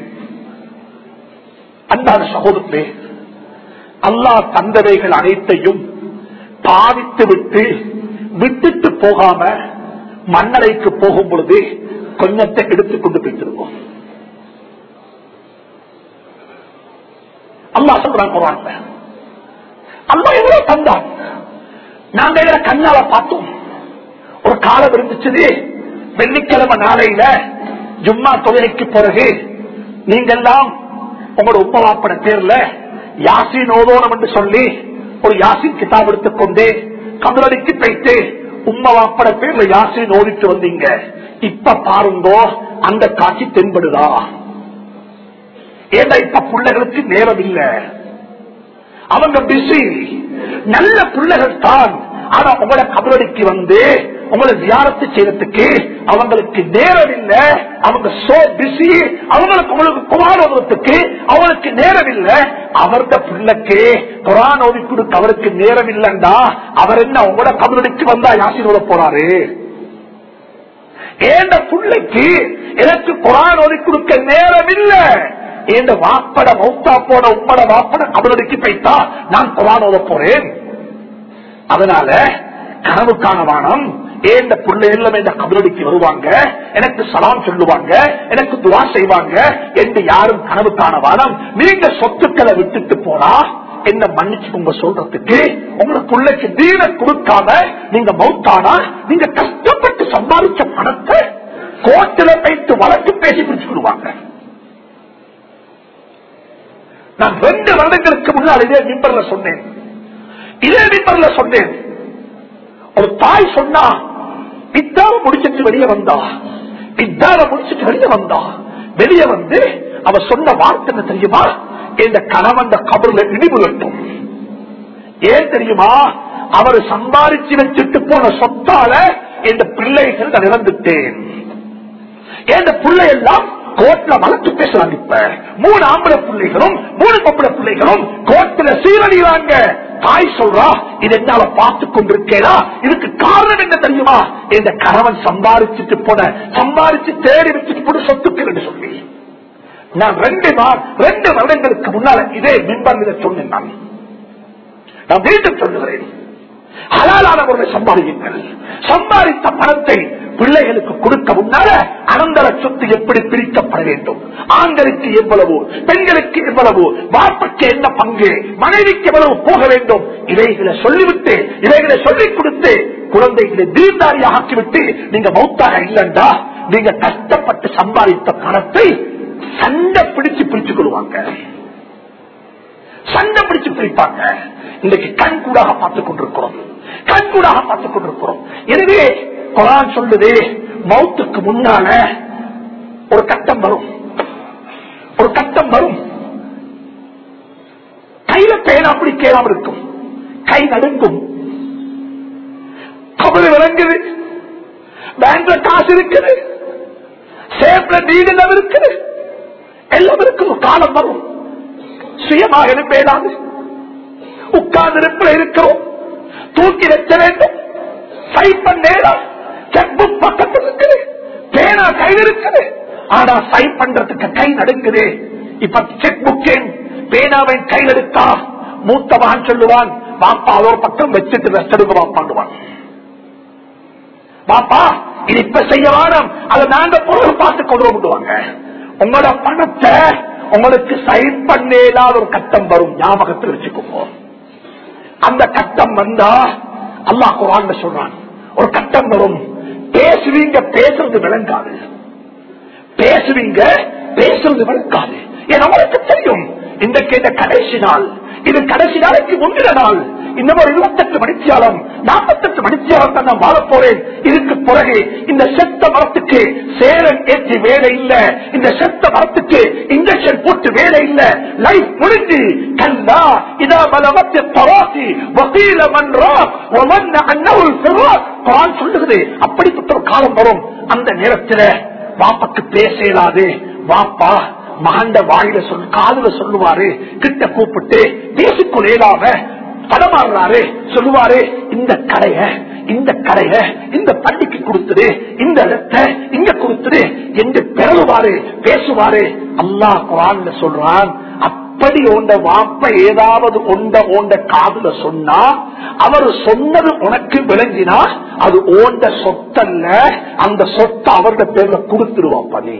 அன்பான சகோதரனே அல்லாஹ் தந்தவைகள் அனைத்தையும் பாவித்து விட்டு விட்டுட்டு போகாம மண்ணறைக்கு போகும் பொழுது கொஞ்சத்தை எடுத்துக் கொண்டு போயிட்டிருக்கோம் அல்லா சொல்றான் குரான்ல அல்லா எவ்வளவு தந்தான் நாங்க இதுல கண்ணால பார்த்தோம் ஒரு காலம் இருந்துச்சு வெள்ளிக்கிழமை நாளையில ஜும்மா தொழிலைக்கு பிறகு நீங்க எல்லாம் உங்களோட உப்பவாப்பட பேர்ல யாசின் ஓதோனம் என்று சொல்லி ஒரு யாசின் கிதாப் எடுத்துக்கொண்டு கமலடிக்கு போயிட்டு உம்மா வாப்பட பேர்ல யாசின் ஓடிட்டு வந்தீங்க இப்ப பாருங்கோ அந்த காட்சி தென்படுதா ஏன்னா இப்ப பிள்ளைகளுக்கு நேரம் இல்ல அவங்க பிஸி நல்ல பிள்ளைகள் தான் ஆனா உங்களோட கபலடிக்கு வந்து உங்களை தியானத்து செய்யறதுக்கு அவங்களுக்கு நேரம் இல்ல அவங்க சோ பிஸி அவங்களுக்கு உங்களுக்கு குரான் ஓதுவதற்கு அவங்களுக்கு நேரம் இல்ல அவர்த பிள்ளைக்கு குரான் ஓதி கொடுக்க அவருக்கு நேரம் இல்லண்டா அவர் என்ன உங்களோட கபலடிக்கு வந்தா யாசினோட போறாரு ஏண்ட பிள்ளைக்கு எனக்கு குரான் ஓதி கொடுக்க நேரம் இல்ல ஏண்ட வாப்பட மௌத்தா போட உம்மட வாப்பட கபலடிக்கு போய்த்தா நான் குரான் ஓத போறேன் அதனால கனவு காணவானம் ஏந்த பிள்ளை எல்லாம் இந்த கபலடிக்கு வருவாங்க எனக்கு சலாம் சொல்லுவாங்க எனக்கு துவா செய்வாங்க என்று யாரும் கனவு காணவானம் நீங்க சொத்துக்களை விட்டுட்டு போனா என்ன மன்னிச்சுக்கோங்க சொல்றதுக்கு உங்களுக்கு பிள்ளைக்கு தீன கொடுக்காம நீங்க மௌத்தானா நீங்க கஷ்டப்பட்டு சம்பாதிச்ச பணத்தை கோட்டில வைத்து வழக்கு பேசி பிடிச்சுக்கிடுவாங்க நான் ரெண்டு வருடங்களுக்கு முன்னால் இதே மிம்பர்ல சொன்னேன் இதே மிம்பர்ல சொன்னேன் ஒரு தாய் சொன்னா இத்தாவ முடிச்சிட்டு வெளியே வந்தா இத்தாவ முடிச்சிட்டு வெளியே வந்தா வெளியே வந்து அவ சொன்ன வார்த்தை என்ன தெரியுமா இந்த கணவன் கபருல இடிபுகட்டும் ஏன் தெரியுமா அவர் சம்பாதிச்சு வச்சுட்டு போன சொத்தால இந்த பிள்ளைகள் நான் இழந்துட்டேன் இந்த பிள்ளை எல்லாம் கோட்ல வளர்த்து பேசுறாங்க இப்ப மூணு ஆம்பளை பிள்ளைகளும் மூணு பொம்பளை பிள்ளைகளும் கோட்டில சீரழிவாங்க தாய் சொல்றா இது என்னால பார்த்து கொண்டிருக்கேனா இதுக்கு காரணம் என்ன தெரியுமா இந்த கணவன் சம்பாதிச்சுட்டு போன சம்பாதிச்சு தேடி வச்சுட்டு போன சொத்துக்கள் என்று சொல்லி நான் ரெண்டு நாள் ரெண்டு வருடங்களுக்கு முன்னால இதே மின்பர் இதை சொன்னேன் நான் நான் மீண்டும் சொல்லுகிறேன் ஹலாலான முறை சம்பாதியுங்கள் சம்பாதித்த பணத்தை பிள்ளைகளுக்கு கொடுக்க முன்னால அனந்தர சொத்து எப்படி பிரிக்கப்பட வேண்டும் ஆண்களுக்கு எவ்வளவு பெண்களுக்கு எவ்வளவு வார்த்தைக்கு என்ன பங்கு மனைவிக்கு எவ்வளவு போக வேண்டும் இவைகளை சொல்லிவிட்டு இவைகளை சொல்லிக் கொடுத்து குழந்தைகளை தீர்ந்தாரியாக ஆக்கிவிட்டு நீங்க மௌத்தாக இல்லைண்டா நீங்க கஷ்டப்பட்டு சம்பாதித்த பணத்தை சண்டை பிடிச்சு பிடிச்சு கொள்வாங்க சண்டை பிடிச்சு பிடிப்பாங்க இன்றைக்கு கண் கூடாக பார்த்துக் கொண்டிருக்கிறோம் கண் கூடாக பார்த்துக் கொண்டிருக்கிறோம் எனவே குரான் சொல்லுது மௌத்துக்கு முன்னால ஒரு கட்டம் வரும் ஒரு கட்டம் வரும் கையில பேனா அப்படி கேளாம இருக்கும் கை நடுங்கும் கபரு விளங்குது பேங்க்ல காசு இருக்குது சேப்ல நீடினம் இருக்குது எல்லாம் இருக்கும் காலம் வரும் சுயமாக பேடாது உட்கார்ந்து இருப்பில் இருக்கிறோம் தூக்கி வைக்க வேண்டும் சைட் பண்ணேடா செக் புக் பக்கத்தில் இருக்குது பேனா கையில் இருக்குது ஆனா சைட் பண்றதுக்கு கை நடுங்குது இப்ப செக் புக்கேன் பேனாவை கையில் எடுத்தா மூத்த மகன் சொல்லுவான் பாப்பா ஒரு பக்கம் வச்சுட்டு ரெஸ்ட் எடுக்க பாப்பாண்டுவான் பாப்பா இது இப்ப செய்ய வேணும் அதை நாங்க பொருள் பார்த்து கொண்டு விடுவாங்க உங்களோட பணத்தை உங்களுக்கு சைன் பண்ணேலாத ஒரு கட்டம் வரும் ஞாபகத்தில் வச்சுக்கோங்க அந்த கட்டம் வந்தா அல்லாஹ் குரான் சொல்றான் ஒரு கட்டம் வரும் பேசுவீங்க பேசுறது விளங்காது பேசுவீங்க பேசுறது விளங்காது ஏன் அவருக்கு தெரியும் இன்றைக்கு இந்த கடைசி நாள் இது கடைசி நாளைக்கு முந்தின நாள் இன்னும் ஒரு இருபத்தெட்டு மணித்தியாலம் நாற்பத்தெட்டு மணித்தியாலம் தான் நான் வாழ போறேன் இதுக்கு பிறகு இந்த செத்த மரத்துக்கு சேரன் ஏற்றி வேலை இல்ல இந்த செத்த மரத்துக்கு இன்ஜெக்ஷன் போட்டு வேலை இல்ல லைஃப் முடிஞ்சு கல்லா இதா பலவத்து பராசி வக்கீல மன்றா ஒமன்ன அன்னவுள் செல்வார் குரான் சொல்லுகிறது அப்படிப்பட்ட ஒரு காலம் வரும் அந்த நேரத்தில் வாப்பாக்கு பேச இயலாது வாப்பா மகண்ட வாயில சொல் காதுல சொல்லுவாரு கிட்ட கூப்பிட்டு பேசிக்கொள்ளேலாம தடமாறுறாரு சொல்லுவாரு இந்த கடைய இந்த கடைய இந்த பள்ளிக்கு கொடுத்துடு இந்த இடத்தை இங்க கொடுத்துடு என்று பிறகுவாரு பேசுவாரு அல்லாஹ் குரான்ல சொல்றான் அப்படி ஓண்ட வாப்ப ஏதாவது ஒண்ட ஓண்ட காதுல சொன்னா அவர் சொன்னது உனக்கு விளங்கினா அது ஓண்ட சொத்தல்ல அந்த சொத்தை அவருடைய பேர்ல கொடுத்துருவாப்பா நீ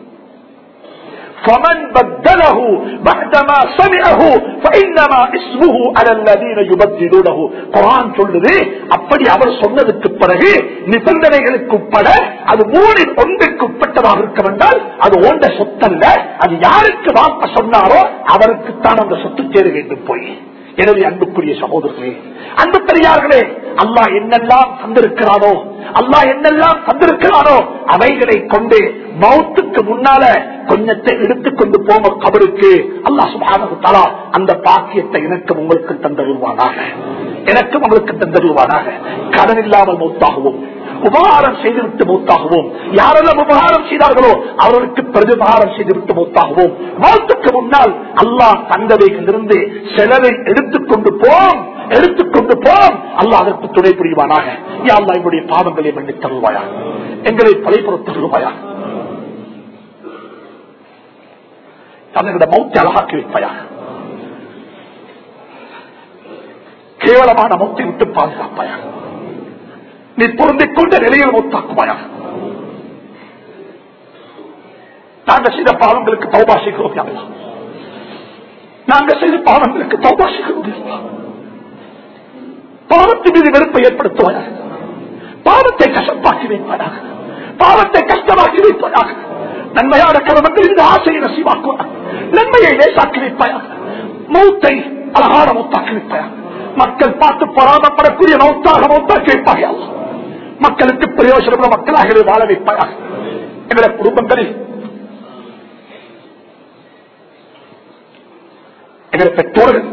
فمن بدله بعدما سمعه فإنما اسمه على الذين يبدلونه குரான் சொல்லுது அப்படி அவர் சொன்னதுக்கு பிறகு நிபந்தனைகளுக்கு உட்பட அது மூணில் ஒன்றுக்கு உட்பட்டதாக இருக்க வேண்டால் அது ஓண்ட சொத்தல்ல அது யாருக்கு வாப்ப சொன்னாரோ அவருக்குத்தான் அந்த சொத்து சேர வேண்டும் போய் எனவே அன்புக்குரிய சகோதரர்களே அன்பு பெரியார்களே அல்லாஹ் என்னெல்லாம் தந்திருக்கிறானோ அல்லாஹ் என்னெல்லாம் தந்திருக்கிறானோ அவைகளை கொண்டு மௌத்துக்கு முன்னால கொஞ்சத்தை எடுத்துக்கொண்டு போம கபருக்கு அல்லாஹ் சுபானு தலா அந்த பாக்கியத்தை எனக்கும் உங்களுக்கு தந்தருவானாக எனக்கும் உங்களுக்கு தந்தருவானாக கடன் இல்லாமல் மௌத்தாகவும் உபகாரம் செய்துவிட்டு மூத்தாகவும் யாரெல்லாம் உபகாரம் செய்தார்களோ அவர்களுக்கு பிரதிபகாரம் செய்துவிட்டு மூத்தாகவும் மௌத்துக்கு முன்னால் அல்லாஹ் தந்தவைகளிலிருந்து சிலரை எடுத்துக்கொண்டு போம் எடுத்துக்கொண்டு போம் அல்லாஹ் அதற்கு துணை புரிவானாக யா அல்லாஹ் என்னுடைய பாவங்களை மன்னித் தருவாயா எங்களை பழைப்புறத் தருவாயா தன்னுடைய மௌத்தை அழகாக்கி வைப்பாயா கேவலமான மௌத்தை விட்டு பாதுகாப்பாயா நீ பொருந்திக் கொண்ட நிலையில் மூத்தாக்குவாயா நாங்க செய்த பாவங்களுக்கு தௌபா செய்கிறோம் யா அல்லாஹ். நாங்க செய்த பாவங்களுக்கு தௌபா செய்கிறோம் யா அல்லாஹ். பாவத்தின் மீது வெறுப்பை ஏற்படுத்துவாயாக பாவத்தை கஷ்டப்பாக்கி வைப்பாயாக பாவத்தை கஷ்டமாக்கி வைப்பாயாக நன்மையான கர்மங்கள் இந்த ஆசையை நசிவாக்குவார் நன்மையை லேசாக்கி வைப்பாயாக மௌத்தை அழகான மௌத்தாக்கி வைப்பாயாக மக்கள் பார்த்து பொறாமப்படக்கூடிய மௌத்தாக மௌத்தாக்கி வைப்பாயா மக்களுக்கு பிரயோஜனமுள்ள மக்களாகவே வாழ வைப்பாயாக எங்களுடைய குடும்பங்களில் எங்களுடைய பெற்றோர்கள்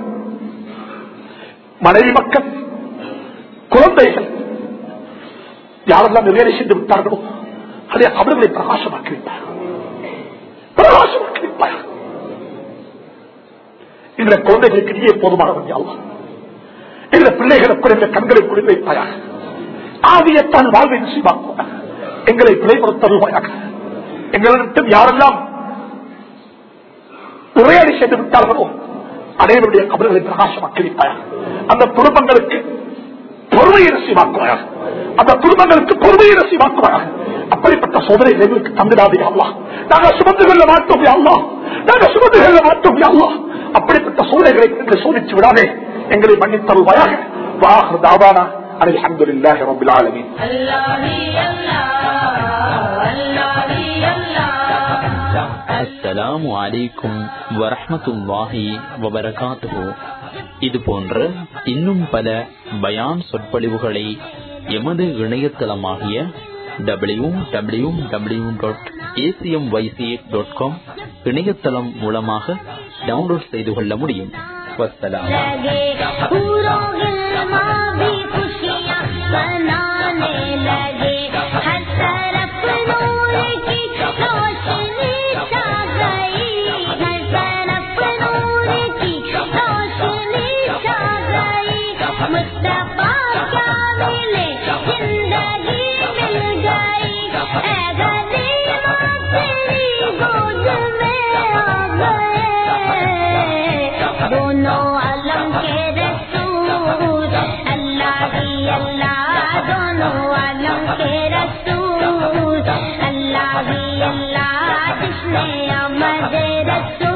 மனைவி மக்கள் குழந்தைகள் யாரெல்லாம் வேலை செய்து விட்டார்களோ அதை அவர்களை பிரகாசமாக்கி வைப்பார் பிரகாசமாக்கி வைப்பார் எங்களை குழந்தைகளுக்கு நீயே போதுமானவன் யாவா எங்களை பிள்ளைகளுக்கு எங்களை கண்களை குடி வைப்பாயாக ஆவியத்தான் வாழ்வை நசிவாக்குவார் எங்களை பிழைப்படுத்தருவாயாக எங்களிடம் யாரெல்லாம் உரையாடி செய்து விட்டார்களோ அனைவருடைய கபல்களை பிரகாசமாக்கி வைப்பாயாக அந்த குடும்பங்களுக்கு பொறுமையை ரசிவாக்குவாயாக அந்த குடும்பங்களுக்கு பொறுமையை ரசிவாக்குவாயாக அப்படிப்பட்ட சோதனை எங்களுக்கு தந்திடாதே அல்லா நாங்க சுமந்து கொள்ள மாட்டோம் அல்லா நாங்க சுமந்து கொள்ள மாட்டோம் அல்லா அப்படிப்பட்ட சோதனைகளை எங்களை சோதிச்சு விடாதே எங்களை மன்னித்தருவாயாக வாஹ் தாவானா அனில் அஹமதுல்லாஹி ரப்பில் ஆலமீன் அஸ்ஸலாமு அலைக்கும் வரஹ்மத்துல்லாஹி வபரகாத்துஹு இது போன்ற இன்னும் பல பயான் சொற்பொழிவுகளை எமது இணையதளமாகிய W W W dot ACM YC dot com இணையதளம் மூலமாக டவுன்லோட் செய்து கொள்ள முடியும் வஸ்ஸலாம் लगे पूरों गिलमा भी खुशियाँ मनाने लगे हर तरफ नूर की रोशनी छा गई हर तरफ नूर की रोशनी छा गई मुस्तफा क्या मिले जिंदगी मिल गई ऐ गरीबा तेरी गोद में आ गए दोनों अलम के रसूल अल्लाह ही अल्लाह दोनों अलम के रसूल अल्लाह ही अल्लाह जिसने अमद रसूल